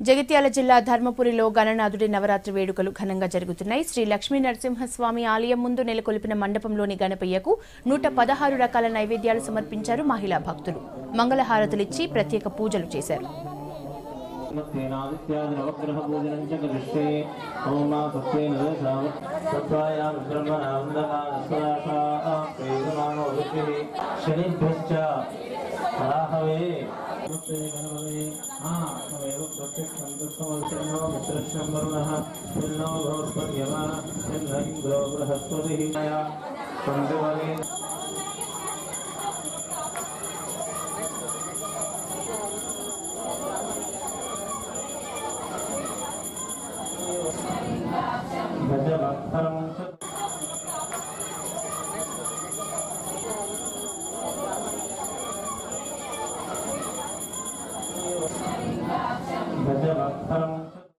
జగిత్యాల జిల్లా ధర్మపురిలో గణనాథుడి నవరాత్రి వేడుకలు ఘనంగా జరుగుతున్నాయి శ్రీ లక్ష్మీ నరసింహస్వామి ఆలయం ముందు నెలకొల్పిన మండపంలోని గణపయ్యకు నూట పదహారు రకాల నైవేద్యాలు సమర్పించారు మహిళా భక్తులు మంగళహారతులిచ్చి ప్రత్యేక పూజలు చేశారు నవగ్రహపూజనం చ కరిష్యే ఓం మా సత్యేన దశామ తత్వాయాం బ్రహ్మణాందమానస్వదాషాప్రేయమానో వృత్తిః శనిభ్యశ్చ పరాహవే నమస్తే గణపతే ఆ తమేవ ప్రత్యక్షం దృష్టమవిషన్నో మిత్రశ్యం వరుణః పిన్నో బృహస్పత్యమా పిన్న ఇంద్రో బృహస్పతిః సంజవనే భజభక్తరం చ భజభక్తరం చ